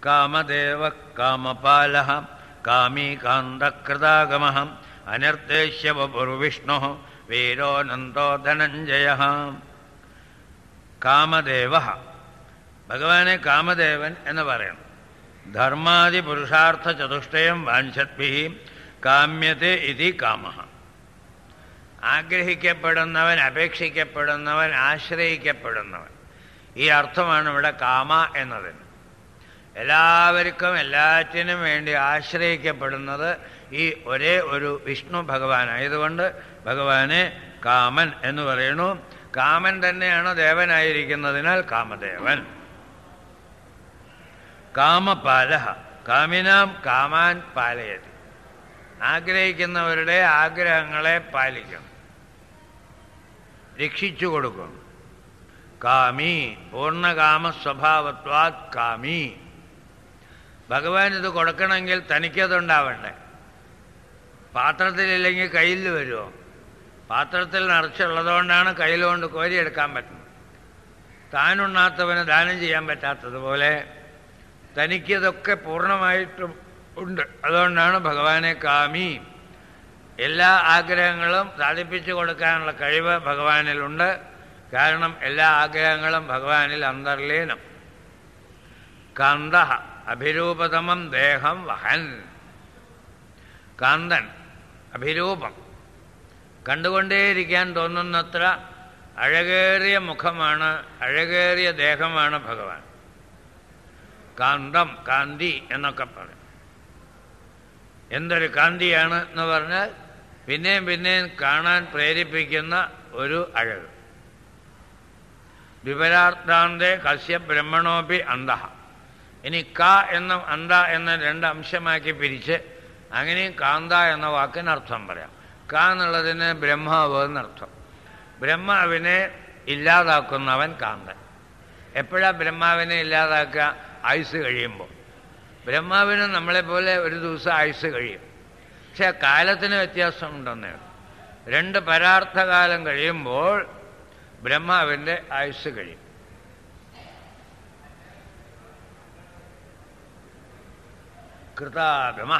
കാമദേവ കാമപാല കാമീ കാന്തകൃതാഗമ അനർദ്ദേശ്യ വപുർവിഷ്ണു വീരോനന്ദോ ധനഞ്ജയ കാമദേവ ഭഗവാനെ കാമദേവൻ എന്ന് പറയണം ധർമാദി പുരുഷാർത്ഥ ചതുഷ്ടയം വാഞ്ചത്ഭി കാമ്യത്തെ ഇതി കാമ ആഗ്രഹിക്കപ്പെടുന്നവൻ അപേക്ഷിക്കപ്പെടുന്നവൻ ആശ്രയിക്കപ്പെടുന്നവൻ ഈ അർത്ഥമാണ് ഇവിടെ കാമ എന്നതിന് എല്ലാവർക്കും എല്ലാറ്റിനും വേണ്ടി ആശ്രയിക്കപ്പെടുന്നത് ഈ ഒരേ ഒരു വിഷ്ണു ഭഗവാനായതുകൊണ്ട് ഭഗവാനെ കാമൻ എന്ന് പറയുന്നു കാമൻ തന്നെയാണ് ദേവനായിരിക്കുന്നതിനാൽ കാമദേവൻ കാമപാല കാമിനാം കാമാൻ പാലയതി ആഗ്രഹിക്കുന്നവരുടെ ആഗ്രഹങ്ങളെ പാലിക്കണം രക്ഷിച്ചു കൊടുക്കണം കാമി പൂർണ്ണകാമ സ്വഭാവത്വാ കാമി ഭഗവാൻ ഇത് കൊടുക്കണമെങ്കിൽ തനിക്കതുണ്ടാവണ്ടേ പാത്രത്തിലില്ലെങ്കിൽ കയ്യിൽ വരുമോ പാത്രത്തിൽ നിറച്ചുള്ളതുകൊണ്ടാണ് കയ്യിൽ കൊണ്ട് കോരിയെടുക്കാൻ പറ്റുന്നത് താനുണ്ണാത്തവന് ദാനം ചെയ്യാൻ പറ്റാത്തതുപോലെ തനിക്കിതൊക്കെ പൂർണ്ണമായിട്ടും ഉണ്ട് അതുകൊണ്ടാണ് ഭഗവാനെ കാമി എല്ലാ ആഗ്രഹങ്ങളും സാധിപ്പിച്ചു കൊടുക്കാനുള്ള കഴിവ് ഭഗവാനിലുണ്ട് കാരണം എല്ലാ ആഗ്രഹങ്ങളും ഭഗവാനിൽ അന്തർലീനം കാന്ത അഭിരൂപതമം ദേഹം വഹൻ കാന്തൻ അഭിരൂപം കണ്ടുകൊണ്ടേയിരിക്കാൻ തോന്നുന്നത്ര അഴകേറിയ മുഖമാണ് അഴകേറിയ ദേഹമാണ് ഭഗവാൻ കാന്തം കാന്തി എന്നൊക്കെ പറയും എന്തൊരു കാന്തിയാണ് എന്ന് പറഞ്ഞാൽ പിന്നെയും പിന്നെയും കാണാൻ പ്രേരിപ്പിക്കുന്ന ഒരു അഴക് വിപരാർത്ഥാന്തേ കസ്യ ബ്രഹ്മണോപി അന്ധ ഇനി ക എന്ന അന്ധ എന്ന രണ്ട് അംശമാക്കി പിരിച്ച് അങ്ങനെയും കാന്ത എന്ന വാക്കിനർത്ഥം പറയാം ക എന്നുള്ളതിന് ബ്രഹ്മാവ് എന്നർത്ഥം ബ്രഹ്മാവിനെ ഇല്ലാതാക്കുന്നവൻ കാന്തൻ എപ്പോഴാ ബ്രഹ്മാവിനെ ഇല്ലാതാക്കുക ആയുസ് കഴിയുമ്പോൾ ബ്രഹ്മാവിന് നമ്മളെപ്പോലെ ഒരു ദിവസം ആയുസ് കഴിയും പക്ഷെ കാലത്തിന് വ്യത്യാസമുണ്ടെന്നേ ഉള്ളൂ. രണ്ട് പരാർത്ഥകാലം കഴിയുമ്പോൾ ബ്രഹ്മാവിൻ്റെ ആയുസ് കഴിയും കൃതാഗമ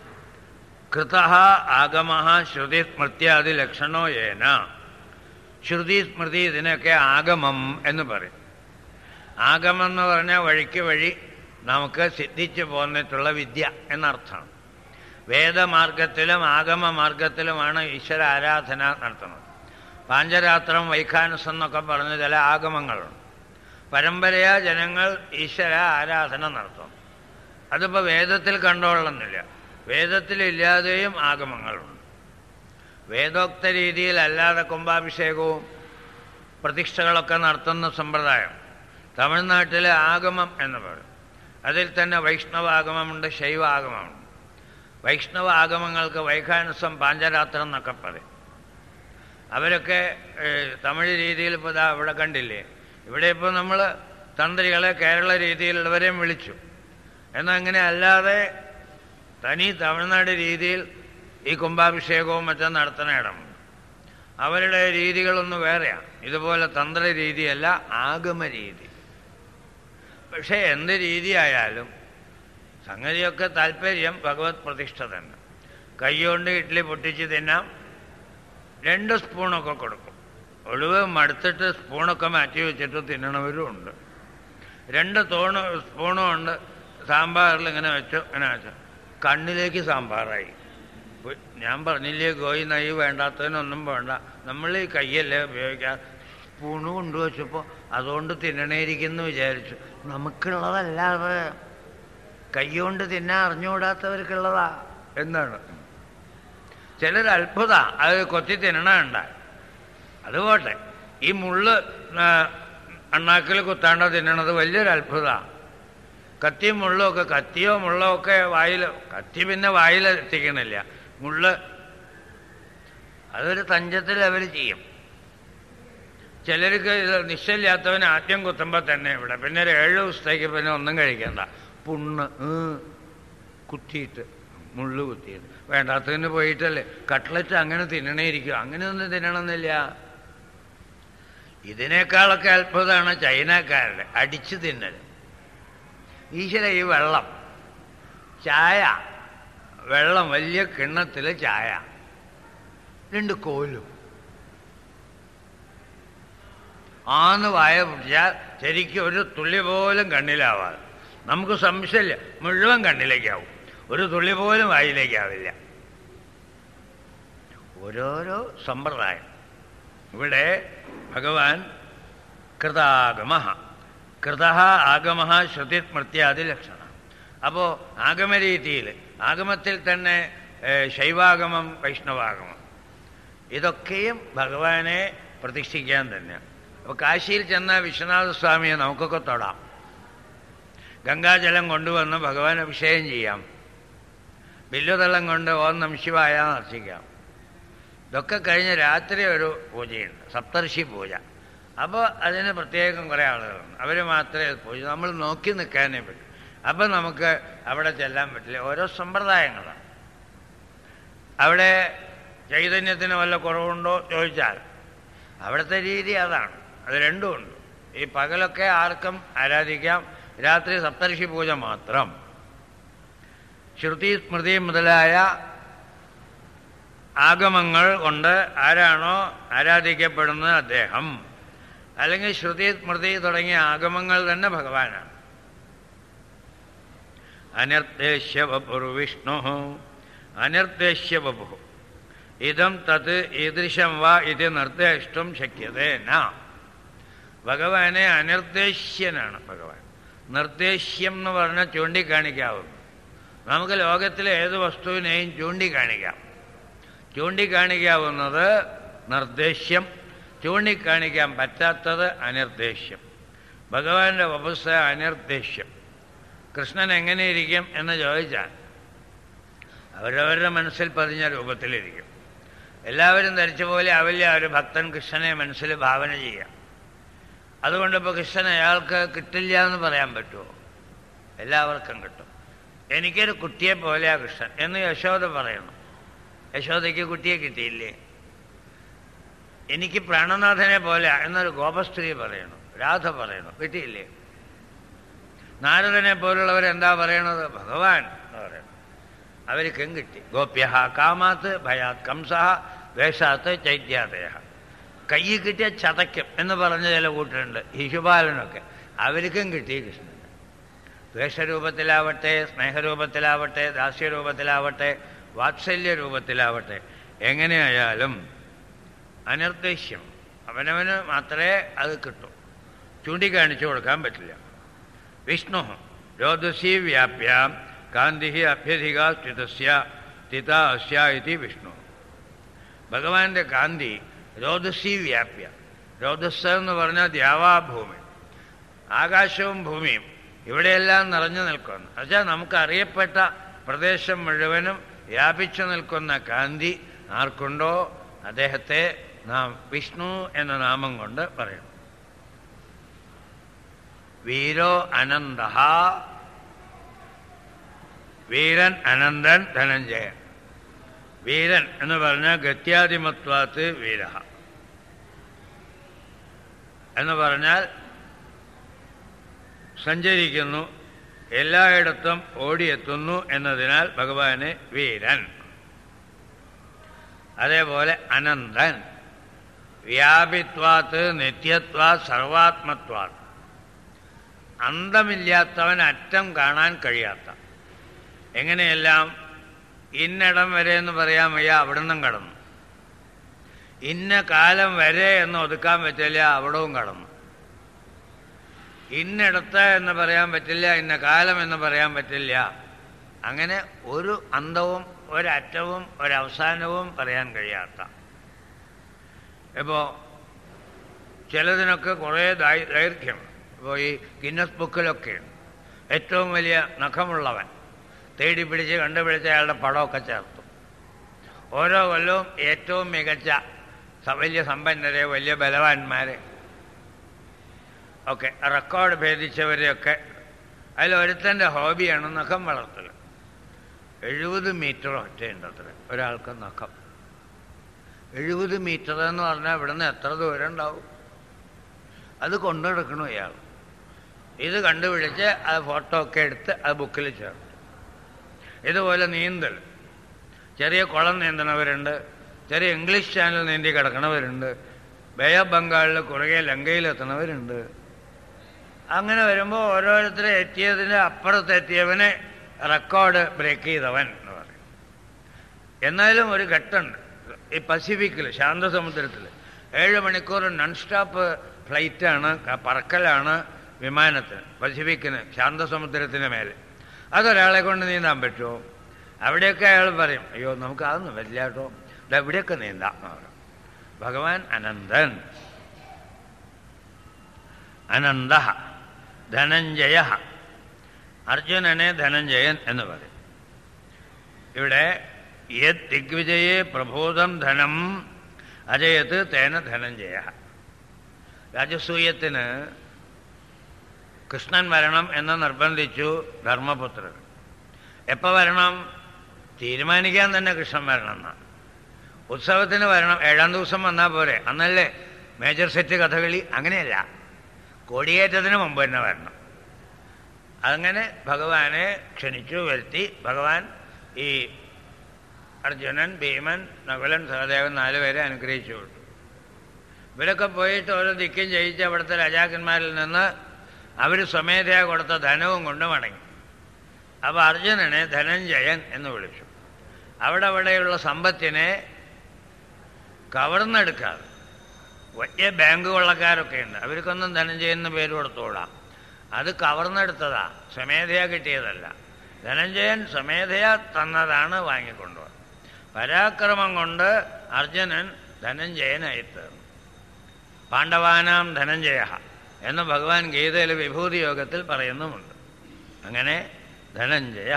കൃത ആഗമ ശ്രുതി സ്മൃത്യാദി ലക്ഷണോ ഏന ശ്രുതി സ്മൃതി ഇതിനൊക്കെ ആഗമം എന്ന് പറയും ആഗമം എന്ന് പറഞ്ഞാൽ വഴിക്ക് വഴി നമുക്ക് സിദ്ധിച്ചു പോന്നിട്ടുള്ള വിദ്യ എന്നർത്ഥമാണ് വേദമാർഗത്തിലും ആഗമ മാർഗത്തിലുമാണ് ഈശ്വര ആരാധന നടത്തുന്നത് പാഞ്ചരാത്രം വൈഖാനസം എന്നൊക്കെ പറഞ്ഞ ചില ആഗമങ്ങളുണ്ട് പരമ്പരയാ ജനങ്ങൾ ഈശ്വര ആരാധന നടത്തും അതിപ്പോൾ വേദത്തിൽ കണ്ടോളന്നില്ല വേദത്തിലില്ലാതെയും ആഗമങ്ങളുണ്ട് വേദോക്ത രീതിയിൽ അല്ലാതെ കുംഭാഭിഷേകവും പ്രതിഷ്ഠകളൊക്കെ നടത്തുന്ന സമ്പ്രദായം തമിഴ്നാട്ടിലെ ആഗമം എന്ന് പറയും അതിൽ തന്നെ വൈഷ്ണവാഗമമുണ്ട് ശൈവാഗമമുണ്ട് വൈഷ്ണവ ആഗമങ്ങൾക്ക് വൈഖാനസം പാഞ്ചരാത്രം എന്നൊക്കെ പറയും അവരൊക്കെ ഏഹ്, തമിഴ് രീതിയിൽ ഇപ്പോൾ ഇതാ ഇവിടെ കണ്ടില്ലേ ഇവിടെ ഇപ്പോൾ നമ്മൾ തന്ത്രികളെ കേരള രീതിയിലുള്ളവരെയും വിളിച്ചു എന്നാൽ അങ്ങനെ അല്ലാതെ തനി തമിഴ്നാട് രീതിയിൽ ഈ കുംഭാഭിഷേകവും മറ്റും നടത്തുന്ന ഇടമുണ്ട് അവരുടെ രീതികളൊന്ന് വേറെയാണ് ഇതുപോലെ തന്ത്ര രീതിയല്ല ആഗമ രീതി പക്ഷേ എന്ത് രീതിയായാലും സംഗതിയൊക്കെ താല്പര്യം ഭഗവത് പ്രതിഷ്ഠ തന്നെ കൈകൊണ്ട് ഇഡ്ഡലി പൊട്ടിച്ച് തിന്നാം രണ്ട് സ്പൂണൊക്കെ കൊടുക്കും ഒഴിവ് മടുത്തിട്ട് സ്പൂണൊക്കെ മാറ്റി വെച്ചിട്ട് തിന്നണവരും ഉണ്ട് രണ്ട് തോണ് സ്പൂണും ഉണ്ട് സാമ്പാറിൽ ഇങ്ങനെ വെച്ചു ഇങ്ങനെ വെച്ചു കണ്ണിലേക്ക് സാമ്പാറായി ഉയ്, ഞാൻ പറഞ്ഞില്ലേ ഗോയി നെയ്യ് വേണ്ടാത്തതിനൊന്നും വേണ്ട നമ്മൾ ഈ കയ്യല്ലേ ഉപയോഗിക്കാൻ സ്പൂണ് കൊണ്ടുവച്ചപ്പോൾ അതുകൊണ്ട് തിന്നണേരിക്കുന്നു വിചാരിച്ചു നമുക്കുള്ളതല്ലാതെ കൈകൊണ്ട് തിന്നാൻ അറിഞ്ഞുകൂടാത്തവർക്കുള്ളതാ എന്നാണ് ചിലർ അത്ഭുത അത് കൊത്തി തിന്നണുണ്ട അത് പോട്ടെ ഈ മുള്ള് ആ, അണ്ണാക്കിൽ കുത്താണ്ട തിന്നണത് വലിയൊരു അത്ഭുത കത്തിയും മുള്ളും ഒക്കെ കത്തിയോ മുള്ളോ ഒക്കെ വായിൽ കത്തി പിന്നെ വായിൽ എത്തിക്കണില്ല മുള്ള് അതൊരു തഞ്ചത്തിൽ അവർ ചെയ്യും ചിലർക്ക് ഇത് നിശ്ചയില്ലാത്തവൻ ആദ്യം കുത്തുമ്പോൾ തന്നെ ഇവിടെ പിന്നെ ഒരു ഏഴ് ദിവസത്തേക്ക് പിന്നെ ഒന്നും കഴിക്കണ്ട പുണ്ണ് ഏ, കുത്തിയിട്ട് മുള്ളു കുത്തിയിട്ട് വേണ്ടാത്തതിന് പോയിട്ടല്ലേ കട്ട്ലറ്റ് അങ്ങനെ തിന്നണേയിരിക്കും അങ്ങനെയൊന്നും തിന്നണമെന്നില്ല ഇതിനേക്കാളൊക്കെ അത്ഭുതമാണ് ചൈനക്കാരുടെ അടിച്ചു തിന്നൽ ഈശ്വര ഈ വെള്ളം ചായ വെള്ളം വലിയ കിണ്ണത്തിൽ ചായ രണ്ട് കോലും ആന്ന് വായ പിടിച്ചാൽ ശരിക്കും ഒരു തുള്ളി പോലും കണ്ണിലാവാതെ നമുക്ക് സംശയമില്ല മുഴുവൻ കണ്ണിലേക്കാവും ഒരു തുള്ളി പോലും വായിലേക്കാവില്ല ഓരോരോ സമ്പ്രദായം ഇവിടെ ഭഗവാൻ കൃതാഗമ കൃത ആഗമ ശ്രുതി സ്മൃത്യാദി ലക്ഷണം അപ്പോൾ ആഗമരീതിയിൽ ആഗമത്തിൽ തന്നെ ഏഹ്, ശൈവാഗമം വൈഷ്ണവാഗമം ഇതൊക്കെയും ഭഗവാനെ പ്രതിഷ്ഠിക്കാൻ തന്നെയാണ് അപ്പോൾ കാശിയിൽ ചെന്ന വിശ്വനാഥ സ്വാമിയെ നമുക്കൊക്കെ തൊടാം ഗംഗാജലം കൊണ്ടുവന്ന് ഭഗവാൻ അഭിഷേകം ചെയ്യാം ബില്ലുതള്ളം കൊണ്ട് ഓം നം ശിവായ നർച്ചിക്കാം ഇതൊക്കെ കഴിഞ്ഞ് രാത്രി ഒരു പൂജയുണ്ട് സപ്തർഷി പൂജ അപ്പോൾ അതിന് പ്രത്യേകം കുറേ ആളുകളുണ്ട് അവർ മാത്രമേ അത് പൂജ നമ്മൾ നോക്കി നിൽക്കാനേ പറ്റും അപ്പം നമുക്ക് അവിടെ ചെല്ലാൻ പറ്റില്ല ഓരോ സമ്പ്രദായങ്ങളാണ് അവിടെ ചൈതന്യത്തിന് വല്ല കുറവുണ്ടോ ചോദിച്ചാൽ അവിടുത്തെ രീതി അതാണ് അത് രണ്ടും ഉണ്ട് ഈ പകലൊക്കെ ആർക്കും ആരാധിക്കാം രാത്രി സപ്തർഷി പൂജ മാത്രം ശ്രുതി സ്മൃതി മുതലായ ആഗമങ്ങൾ കൊണ്ട് ആരാണോ ആരാധിക്കപ്പെടുന്നത് അദ്ദേഹം അല്ലെങ്കിൽ ശ്രുതി സ്മൃതി തുടങ്ങിയ ആഗമങ്ങൾ തന്നെ ഭഗവാനാണ് അനിർദ്ദേശ്യ വപുർവിഷ്ണു അനിർദ്ദേശ്യ വപു ഇതം തത് ഈദൃശം വാ ഇത് നിർദ്ദേശിച്ചും ശക്യതേ ന ഭഗവാനെ അനിർദ്ദേശ്യനാണ് ഭഗവാൻ നിർദ്ദേശ്യം എന്ന് പറഞ്ഞാൽ ചൂണ്ടിക്കാണിക്കാവുന്നു നമുക്ക് ലോകത്തിലെ ഏത് വസ്തുവിനെയും ചൂണ്ടിക്കാണിക്കാം ചൂണ്ടിക്കാണിക്കാവുന്നത് നിർദ്ദേശ്യം ചൂണ്ടിക്കാണിക്കാൻ പറ്റാത്തത് അനിർദ്ദേശ്യം ഭഗവാന്റെ വപസ് അനിർദ്ദേശ്യം കൃഷ്ണൻ എങ്ങനെയിരിക്കും എന്ന് ചോദിച്ചാൽ അവരവരുടെ മനസ്സിൽ പതിഞ്ഞ രൂപത്തിലിരിക്കും എല്ലാവരും ധരിച്ച പോലെ ആവില്ല ഒരു ഭക്തൻ കൃഷ്ണനെ മനസ്സിൽ ഭാവന ചെയ്യാം അതുകൊണ്ട് ഇപ്പോൾ കൃഷ്ണൻ അയാൾക്ക് കിട്ടില്ല എന്ന് പറയാൻ പറ്റുമോ എല്ലാവർക്കും കിട്ടും എനിക്കൊരു കുട്ടിയെ പോലെയാ കൃഷ്ണൻ എന്ന് യശോദ പറയണം യശോദയ്ക്ക് കുട്ടിയെ കിട്ടിയില്ലേ എനിക്ക് പ്രാണനാഥനെ പോലെ എന്നൊരു ഗോപസ്ത്രീ പറയണം രാധ പറയണം കിട്ടിയില്ലേ നാരദനെ പോലുള്ളവരെന്താ പറയണത് ഭഗവാൻ എന്ന് പറയണം അവർക്കും കിട്ടി ഗോപ്യ കാമാത്ത് ഭയാത് കംസ വേഷാത്ത് ചൈത്യാതയ കൈ കിട്ടിയ ചതയ്ക്കും എന്ന് പറഞ്ഞ ചില കൂട്ടരുണ്ട് ശിശുപാലനൊക്കെ അവർക്കും കിട്ടി കൃഷ്ണൻ ദ്വേഷരൂപത്തിലാവട്ടെ സ്നേഹരൂപത്തിലാവട്ടെ ദാസ്യരൂപത്തിലാവട്ടെ വാത്സല്യ രൂപത്തിലാവട്ടെ എങ്ങനെയായാലും അനിർദ്ദേശ്യം അവനവന് മാത്രമേ അത് കിട്ടൂ ചൂണ്ടിക്കാണിച്ചു കൊടുക്കാൻ പറ്റില്ല വിഷ്ണു രോദസി വ്യാപ്യ കാന്തി അഭ്യധിക സ്ഥിതസ്യ സ്ഥിത അസ്യ ഇതി വിഷ്ണു ഭഗവാന്റെ കാന്തി രോദസി വ്യാപ്യ രോദസ് എന്ന് പറഞ്ഞാൽ ദ്യാവാഭൂമി ആകാശവും ഭൂമിയും ഇവിടെയെല്ലാം നിറഞ്ഞു നിൽക്കുന്നു എന്നുവെച്ചാൽ നമുക്ക് അറിയപ്പെട്ട പ്രദേശം മുഴുവനും വ്യാപിച്ചു നിൽക്കുന്ന കാന്തി ആർക്കുണ്ടോ അദ്ദേഹത്തെ നാം വിഷ്ണു എന്ന നാമം കൊണ്ട് പറയണം വീരോ അനന്ത വീരൻ അനന്തൻ ധനഞ്ജയൻ വീരൻ എന്ന് പറഞ്ഞാൽ ഗത്യാതിമത്വാത്ത് വീര എന്ന് പറഞ്ഞാൽ സഞ്ചരിക്കുന്നു എല്ലായിടത്തും ഓടിയെത്തുന്നു എന്നതിനാൽ ഭഗവാന് വീരൻ അതേപോലെ അനന്തൻ വ്യാപിത്വാത്ത് നിത്യത്വാ സർവാത്മത്വാത്ത് അന്തമില്ലാത്തവൻ അറ്റം കാണാൻ കഴിയാത്ത എങ്ങനെയെല്ലാം ഇന്നിടം വരെ എന്ന് പറയാൻ വയ്യ അവിടുന്നും കടന്നു ഇന്ന കാലം വരെ എന്ന് ഒതുക്കാൻ പറ്റില്ല അവിടവും കടന്നു ഇന്നിടത്ത് എന്ന് പറയാൻ പറ്റില്ല ഇന്ന കാലം എന്ന് പറയാൻ പറ്റില്ല അങ്ങനെ ഒരു അന്തവും ഒരറ്റവും ഒരവസാനവും പറയാൻ കഴിയാത്ത ഇപ്പോൾ ചിലതിനൊക്കെ കുറേ ദൈ- ദൈർഘ്യം ഇപ്പോൾ ഈ ഗിന്നസ് ബുക്കിലൊക്കെ ഏറ്റവും വലിയ നഖമുള്ളവൻ തേടി പിടിച്ച് കണ്ടുപിടിച്ച അയാളുടെ പടമൊക്കെ ചേർത്തു ഓരോ കൊല്ലവും ഏറ്റവും മികച്ച സ- വലിയ സമ്പന്നരെ വലിയ ബലവാന്മാരെ ഒക്കെ റെക്കോർഡ് ഭേദിച്ചവരെയൊക്കെ അതിൽ ഒരുത്തൻ്റെ ഹോബിയാണ് നഖം വളർത്തൽ എഴുപത് മീറ്റർ ഒറ്റയുണ്ട് അത്ര ഒരാൾക്ക് നഖം എഴുപത് മീറ്റർ എന്ന് പറഞ്ഞാൽ ഇവിടുന്ന് എത്ര ദൂരം ഉണ്ടാവും അത് കൊണ്ടു നടക്കണു ഇയാൾ ഇത് കണ്ടുപിടിച്ച് അത് ഫോട്ടോ ഒക്കെ എടുത്ത് അത് ബുക്കിൽ ചേർത്തു ഇതുപോലെ നീന്തൽ ചെറിയ കുളം നീന്തണവരുണ്ട് ചെറിയ ഇംഗ്ലീഷ് ചാനൽ നീന്തി കിടക്കണവരുണ്ട് ബേ ഓഫ് ബംഗാളിൽ കുറുകെ ലങ്കയിലെത്തണവരുണ്ട് അങ്ങനെ വരുമ്പോൾ ഓരോരുത്തരെ എത്തിയതിന് അപ്പുറത്തെത്തിയവനെ റെക്കോർഡ് ബ്രേക്ക് ചെയ്തവൻ എന്ന് പറയും എന്നാലും ഒരു ഘട്ടമുണ്ട് ഈ പസിഫിക്കിൽ ശാന്തസമുദ്രത്തിൽ ഏഴ് മണിക്കൂർ നോൺ സ്റ്റോപ്പ് ഫ്ലൈറ്റാണ് പറക്കലാണ് വിമാനത്തിന് പസിഫിക്കിന് ശാന്തസമുദ്രത്തിന് മേലെ അതൊരാളെ കൊണ്ട് നീന്താൻ പറ്റുമോ അവിടെയൊക്കെ അയാൾ പറയും അയ്യോ നമുക്ക് അതൊന്നും വരില്ല കേട്ടോ ഇത് എവിടെയൊക്കെ നീന്താം എന്ന് പറയും ഭഗവാൻ അനന്തൻ അനന്ത ധനഞ്ജയ അർജുനനെ ധനഞ്ജയൻ എന്ന് പറയും ഇവിടെ യത് ദിഗ്വിജയെ പ്രബോധം ധനം അജയത്ത് തേന ധനഞ്ജയ രാജസൂയത്തിന് കൃഷ്ണൻ വരണം എന്ന് നിർബന്ധിച്ചു ധർമ്മപുത്രർ എപ്പോൾ വരണം തീരുമാനിക്കാൻ തന്നെ കൃഷ്ണൻ വരണം എന്നാ ഉത്സവത്തിന് വരണം ഏഴാം ദിവസം വന്നാൽ പോരെ അന്നല്ലേ മേജർ സെറ്റ് കഥകളി അങ്ങനെയല്ല കൊടിയേറ്റത്തിന് മുമ്പ് തന്നെ വരണം അങ്ങനെ ഭഗവാനെ ക്ഷണിച്ചു വരുത്തി ഭഗവാൻ ഈ അർജുനൻ ഭീമൻ നകുലൻ സഹദേവൻ നാലുപേരെ അനുഗ്രഹിച്ചു കൊടുത്തു ഇവരൊക്കെ പോയിട്ട് ഓരോ ദിക്കും ജയിച്ച് അവിടുത്തെ രാജാക്കന്മാരിൽ നിന്ന് അവർ സ്വമേധയാ കൊടുത്ത ധനവും കൊണ്ട് മടങ്ങി അപ്പോൾ അർജുനനെ ധനഞ്ജയൻ എന്ന് വിളിച്ചു അവിടെ അവിടെയുള്ള സമ്പത്തിനെ കവർന്നെടുക്കാതെ വലിയ ബാങ്ക് കൊള്ളക്കാരൊക്കെ ഉണ്ട് അവർക്കൊന്നും ധനഞ്ജയൻ എന്ന് പേര് കൊടുത്തോളാം അത് കവർന്നെടുത്തതാ സ്വമേധയാ കിട്ടിയതല്ല ധനഞ്ജയൻ സ്വമേധയാ തന്നതാണ് വാങ്ങിക്കൊണ്ടുവന്നത് പരാക്രമം കൊണ്ട് അർജുനൻ ധനഞ്ജയനായി തീർന്നു പാണ്ഡവാനാം ധനഞ്ജയ എന്ന് ഭഗവാൻ ഗീതയിൽ വിഭൂതി യോഗത്തിൽ പറയുന്നുമുണ്ട് അങ്ങനെ ധനഞ്ജയ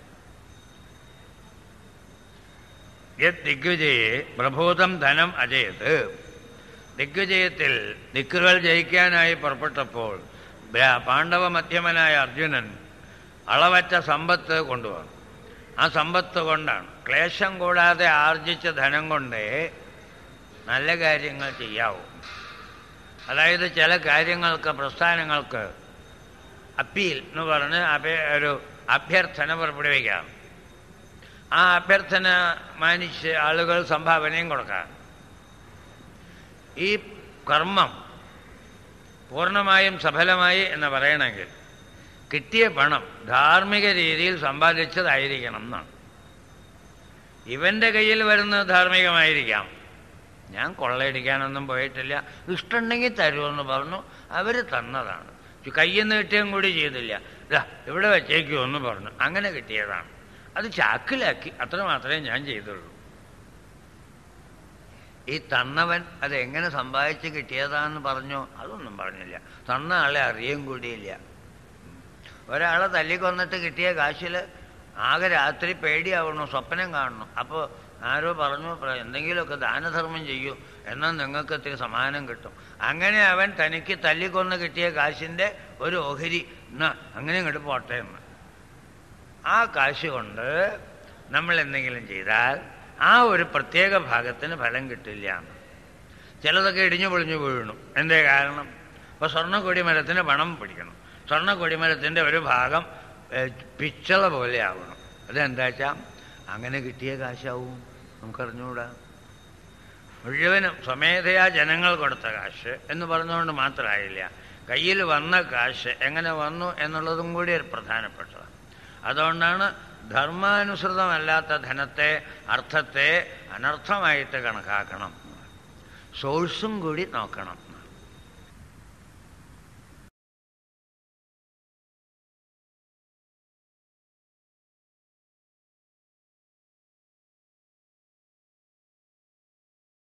യത് ദിഗ്വിജയെ പ്രഭൂതം ധനം അജയത് ദിഗ്വിജയത്തിൽ ദിക്കുകൾ ജയിക്കാനായി പുറപ്പെട്ടപ്പോൾ പാണ്ഡവ മധ്യമനായ അർജുനൻ അളവറ്റ സമ്പത്ത് കൊണ്ടുവന്നു ആ സമ്പത്ത് കൊണ്ടാണ് ക്ലേശം കൂടാതെ ആർജിച്ച ധനം കൊണ്ടേ നല്ല കാര്യങ്ങൾ ചെയ്യാവൂ അതായത് ചില കാര്യങ്ങൾക്ക് പ്രസ്ഥാനങ്ങൾക്ക് അപ്പീൽ എന്ന് പറഞ്ഞ് അപേ ഒരു അഭ്യർത്ഥന പുറപ്പെടുവിക്കാം ആ അഭ്യർത്ഥന മാനിച്ച് ആളുകൾ സംഭാവനയും കൊടുക്കാം ഈ കർമ്മം പൂർണ്ണമായും സഫലമായി എന്ന് പറയണമെങ്കിൽ കിട്ടിയ പണം ധാർമ്മിക രീതിയിൽ സമ്പാദിച്ചതായിരിക്കണം എന്നാണ് ഇവൻ്റെ കയ്യിൽ വരുന്നത് ധാർമ്മികമായിരിക്കാം ഞാൻ കൊള്ളയടിക്കാനൊന്നും പോയിട്ടില്ല ഇഷ്ടമുണ്ടെങ്കിൽ തരുമെന്ന് പറഞ്ഞു അവർ തന്നതാണ് കയ്യിൽ നിന്ന് കിട്ടുകയും കൂടി ചെയ്തില്ല ഇതാ ഇവിടെ വെച്ചേക്കുമെന്ന് പറഞ്ഞു അങ്ങനെ കിട്ടിയതാണ് അത് ചാക്കിലാക്കി അത്ര മാത്രമേ ഞാൻ ചെയ്തുള്ളൂ ഈ തന്നവൻ അത് എങ്ങനെ സമ്പാദിച്ച് കിട്ടിയതാന്ന് പറഞ്ഞോ അതൊന്നും പറഞ്ഞില്ല തന്ന ആളെ അറിയും കൂടിയില്ല ഒരാളെ തല്ലിക്കൊന്നിട്ട് കിട്ടിയ കാശിൽ ആകെ രാത്രി പേടിയാവണു സ്വപ്നം കാണണം അപ്പോൾ ആരോ പറഞ്ഞു എന്തെങ്കിലുമൊക്കെ ദാനധർമ്മം ചെയ്യൂ എന്നാൽ നിങ്ങൾക്ക് ഇത്തിരി സമാനം കിട്ടും അങ്ങനെ അവൻ തനിക്ക് തല്ലിക്കൊന്ന് കിട്ടിയ കാശിൻ്റെ ഒരു ഓഹരി എന്നാ അങ്ങനെ ഇങ്ങോട്ട് പോട്ടെ എന്ന് ആ കാശ് കൊണ്ട് നമ്മൾ എന്തെങ്കിലും ചെയ്താൽ ആ ഒരു പ്രത്യേക ഭാഗത്തിന് ഫലം കിട്ടില്ല എന്ന് ചിലതൊക്കെ ഇടിഞ്ഞു പൊളിഞ്ഞു വീണു എന്തേ കാരണം ഇപ്പോൾ സ്വർണ്ണ കൊടിമരത്തിന് പണം പിടിക്കണം സ്വർണ്ണ കൊടിമരത്തിൻ്റെ ഒരു ഭാഗം പിച്ചള പോലെ ആവണം അതെന്താ വെച്ചാൽ അങ്ങനെ കിട്ടിയ കാശാവും നമുക്കറിഞ്ഞുകൂടാ മുഴുവനും സ്വമേധയാ ജനങ്ങൾ കൊടുത്ത കാശ് എന്ന് പറഞ്ഞുകൊണ്ട് മാത്രമായില്ല കയ്യിൽ വന്ന കാശ് എങ്ങനെ വന്നു എന്നുള്ളതും കൂടി ഒരു പ്രധാനപ്പെട്ടതാണ് അതുകൊണ്ടാണ് ധർമാനുസൃതമല്ലാത്ത ധനത്തെ അർത്ഥത്തെ അനർത്ഥമായിട്ട് കണക്കാക്കണം സോഴ്സും കൂടി നോക്കണം